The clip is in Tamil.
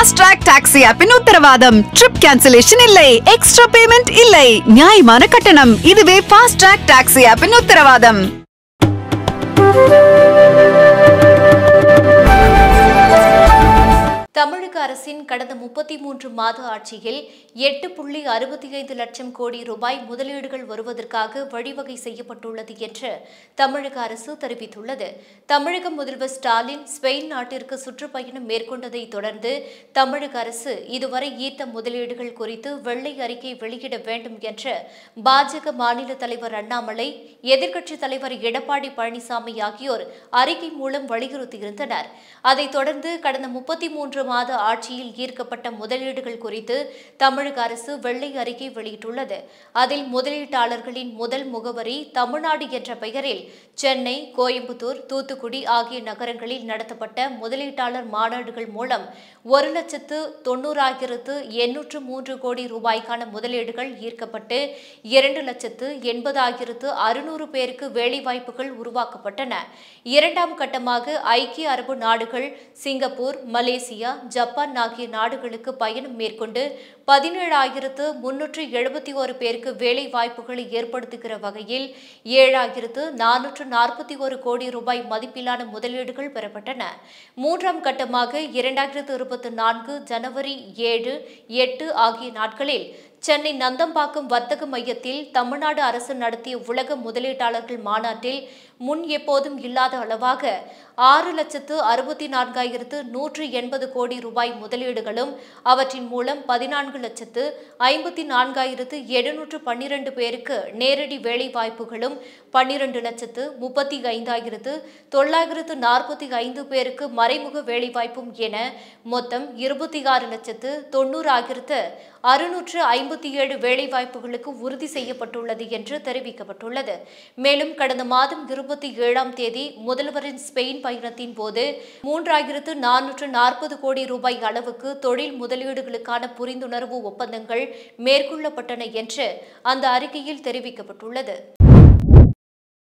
ஃபாஸ்ட் ட்ராக் டாக்ஸி ஆப்பின் உத்தரவாதம் ட்ரிப் கேன்சலேஷன் இல்லை எக்ஸ்ட்ரா பேமெண்ட் இல்லை நியாயமான கட்டணம் இதுவே ஃபாஸ்ட் ட்ராக் டாக்ஸி ஆப்பின் உத்தரவாதம் தமிழக அரசின் கடந்த முப்பத்தி மூன்று மாத ஆட்சியில் எட்டு புள்ளி அறுபத்தி ஐந்து லட்சம் கோடி ரூபாய் முதலீடுகள் வருவதற்காக வழிவகை செய்யப்பட்டுள்ளது என்று தமிழக அரசு தெரிவித்துள்ளது தமிழக முதல்வர் ஸ்டாலின் ஸ்பெயின் நாட்டிற்கு சுற்றுப்பயணம் மேற்கொண்டதை தொடர்ந்து தமிழக அரசு இதுவரை ஈர்த்த முதலீடுகள் குறித்து வெள்ளை அறிக்கை வெளியிட வேண்டும் என்று பாஜக மாநில தலைவர் அண்ணாமலை எதிர்க்கட்சித் தலைவர் எடப்பாடி பழனிசாமி ஆகியோர் அறிக்கை மூலம் வலியுறுத்தியிருந்தனர் அதைத் தொடர்ந்து கடந்த முப்பத்தி மூன்று மாத ஆட்சியில் ஈர்க்கப்பட்ட முதலீடுகள் குறித்து தமிழக அரசு வெள்ளை அறிக்கை வெளியிட்டுள்ளது அதில் முதலீட்டாளர்களின் முதல் முகவரி தமிழ்நாடு என்ற பெயரில் சென்னை கோயம்புத்தூர் தூத்துக்குடி ஆகிய நகரங்களில் நடத்தப்பட்ட முதலீட்டாளர் மாநாடுகள் மூலம் ஒரு லட்சத்து தொண்ணூறாயிரத்து எண்ணூற்று மூன்று கோடி ரூபாய்க்கான முதலீடுகள் ஈர்க்கப்பட்டு இரண்டு லட்சத்து எண்பதாயிரத்து அறுநூறு பேருக்கு வேலைவாய்ப்புகள் உருவாக்கப்பட்டன இரண்டாம் கட்டமாக ஐக்கிய அரபு நாடுகள் சிங்கப்பூர் மலேசியா ஜப்பான் ஆகிய நாடுகளுக்கு பயணம் மேற்கொண்டு பதினேழாயிரத்து முன்னூற்று எழுபத்தி ஒரு பேருக்கு வேலை வாய்ப்புகளை ஏற்படுத்துகிற வகையில் ஏழாயிரத்து நானூற்று நாற்பத்தி ஒரு கோடி ரூபாய் மதிப்பிலான முதலீடுகள் பெறப்பட்டன மூன்றாம் கட்டமாக இரண்டாயிரத்து இருபத்தி நான்கு ஜனவரி ஏழு எட்டு ஆகிய நாட்களில் சென்னை நந்தம்பாக்கம் வர்த்தக மையத்தில் தமிழ்நாடு அரசு நடத்திய உலக முதலீட்டாளர்கள் மாநாட்டில் முன் எப்போதும் இல்லாத அளவாக ஆறு லட்சத்து அறுபத்தி நான்காயிரத்து நூற்று எண்பது கோடி ரூபாய் முதலீடுகளும் அவற்றின் மூலம் பதினான்கு லட்சத்து ஐம்பத்தி நான்காயிரத்து எழுநூற்று பன்னிரண்டு பேருக்கு நேரடி வேலை வாய்ப்புகளும் பன்னிரண்டு லட்சத்து முப்பத்தி ஐந்தாயிரத்து தொள்ளாயிரத்து நாற்பத்தி ஐந்து பேருக்கு மறைமுக வேலைவாய்ப்பும் என மொத்தம் இருபத்தி ஆறு லட்சத்து தொண்ணூறாயிரத்து அறுநூற்று ஐம்பத்தி ஏழு வேலைவாய்ப்புகளுக்கு உறுதி செய்யப்பட்டுள்ளது என்று தெரிவிக்கப்பட்டுள்ளது மேலும் கடந்த மாதம் இருபத்தி ஏழாம் தேதி முதல்வரின் ஸ்பெயின் பயணத்தின் போது மூன்றாயிரத்து நானூற்று நாற்பது கோடி ரூபாய் அளவுக்கு தொழில் முதலீடுகளுக்கான புரிந்துணர்வு ஒப்பந்தங்கள் மேற்கொள்ளப்பட்டன என்று அந்த அறிக்கையில் தெரிவிக்கப்பட்டுள்ளது